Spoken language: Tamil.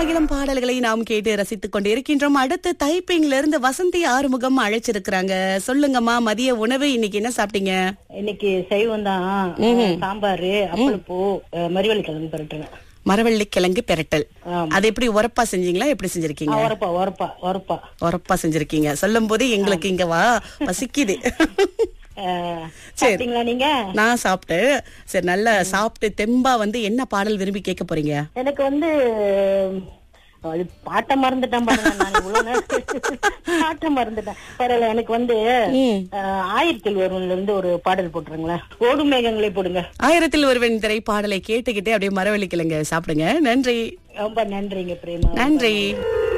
இளம் பாடல்களை நாம் கேட்டு ரசித்துக் கொண்டிருக்கின்றோம் அடுத்து தைப்பிங்ல இருந்து வசந்தி ஆறுமுகம் அழைச்சிருக்கிறாங்க சொல்லுங்கம்மா மதிய உணவு இன்னைக்கு என்ன சாப்பிட்டீங்க இன்னைக்கு சைவம் தான் சாம்பார் அப்பளப்பூ மறிவள்ளி கிழங்கு பரட்டுவேன் மரவள்ளி கிழங்கு பெரட்டல் ஆமா. அது எப்படி உரப்பா செஞ்சீங்களா எப்படி செஞ்சிருக்கீங்க உரப்பா உரப்பா உரப்பா உரப்பா செஞ்சிருக்கீங்க சொல்லும் போது எங்களுக்கு இங்க வா பசிக்குது அஹ், சாப்பிட்டீங்களா நீங்க நான் சாப்பிட்டேன் சரி நல்லா சாப்பிட்டு தெம்பா வந்து என்ன பாடல் விரும்பி கேட்க போறீங்க எனக்கு வந்து அது பாட்ட மறந்துட்டேன் பாருங்க நான் இவ்வளவு நேரம் பாட்ட மறந்துட்டேன் பரவாயில்ல எனக்கு வந்து அஹ், ஆயிரத்தில் ஒருவன்ல இருந்து ஒரு பாடல் போட்டுருங்களேன் ஓடும் மேகங்களே போடுங்க ஆயிரத்தில் ஒருவன் திரை பாடலை கேட்டுக்கிட்டே அப்படியே மரவள்ளி கிழங்கு சாப்பிடுங்க நன்றி ரொம்ப நன்றிங்க பிரேமா நன்றி